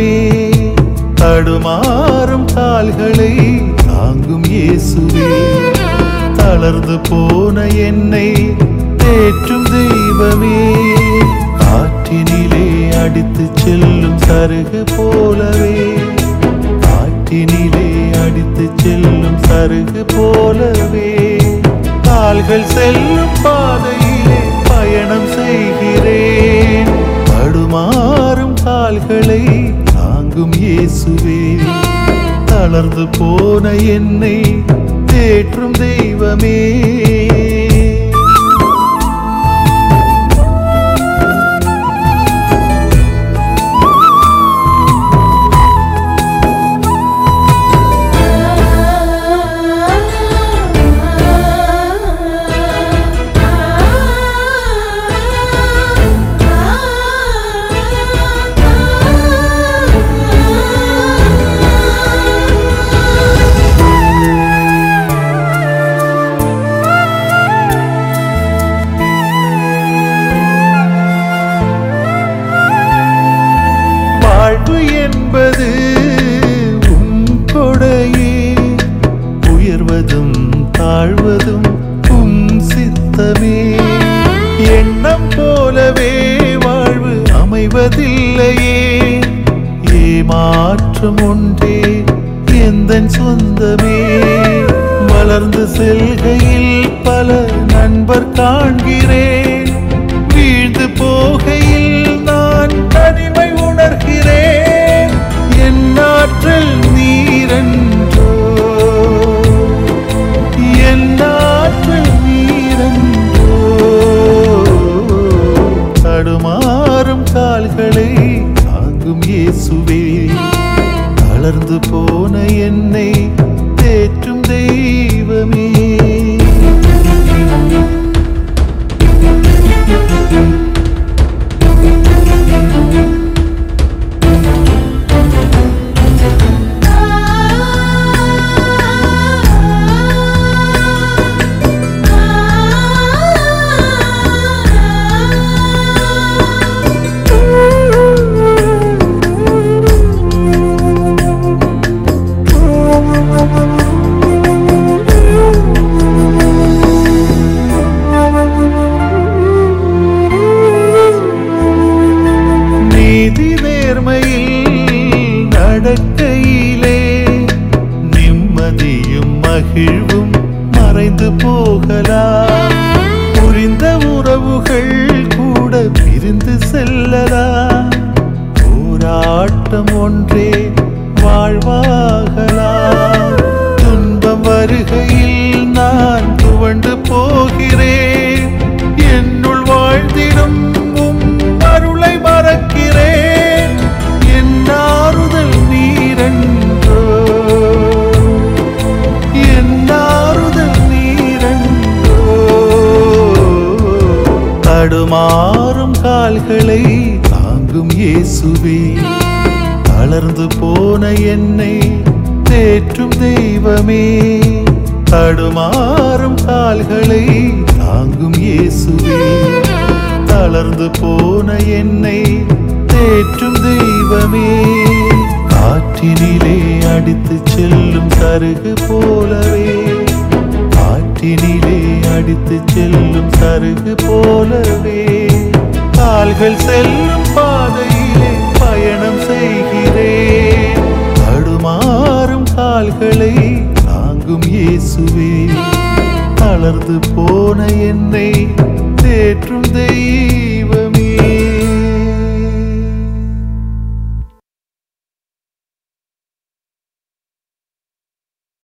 தெய்வமே தடுமாறும் கால்களை தாங்கும் இயேசுவே தளர்ந்து போன என்னை தேற்றும் தெய்வமே காற்றினிலே அடித்து செல்லும் சருகு போலவே காற்றினிலே அடித்து செல்லும் சருகு போலவே கால்கள் செல்லும் பாதையிலே பயணம் செய்கிறேன் தடுமாறும் கால்களை தாங்கும் இயேசுவே தளர்ந்து போன என்னை தேற்றும் தெய்வமே வாழ்வு என்பது உன் கொடையே உயர்வதும் தாழ்வதும் உன் சித்தமே எண்ணம் போலவே வாழ்வு அமைவதில்லையே ஏமாற்றம் ஒன்றே எந்த சொந்தமே வளர்ந்து செல்கையில் பல நண்பர் காண்கிறேன் வீழ்ந்து போகையில் நான் தனிமை உணர்கிறேன் என் ஆற்றல் நீரன்றோ என் ஆற்றல் நீரன்றோ தடுமாறும் கால்களை தாங்கும் இயேசுவே தளர்ந்து போன என்னை தேற்றும் தெய்வமே நீதி நேர்மையில் நடக்கையிலே நிம்மதியும் மகிழ்வும் மறைந்து போகலாம் புரிந்த உறவுகள் கூட பிரிந்து செல்லலாம் போராட்டம் ஒன்றே வாழ்வாகலாம் துன்பம் வருகையில் நான் துவண்டு போகிறேன் என்னுள் வாழ்ந்திடும் உம் அருளை மறக்கிறேன் என் ஆறுதல் நீரன்றோ என் ஆறுதல் நீரன்றோ தடுமாறும் கால்களை தாங்கும் இயேசுவே தளர்ந்து போன என்னை தேற்றும் தெய்வமே தடுமாறும் கால்களை தாங்கும் இயேசுவே தளர்ந்து போன என்னை தேற்றும் தெய்வமே காற்றினிலே அடித்து செல்லும் சருகு போலவே காற்றினிலே அடித்து செல்லும் சருகு போலவே கால்கள் செல்லும் பாதையிலே பயணம் செய்கிறேன் தடுமாறும் கால்களை தாங்கும் இயேசுவே தளர்ந்து போன என்னை தேற்றும் தெய்வம்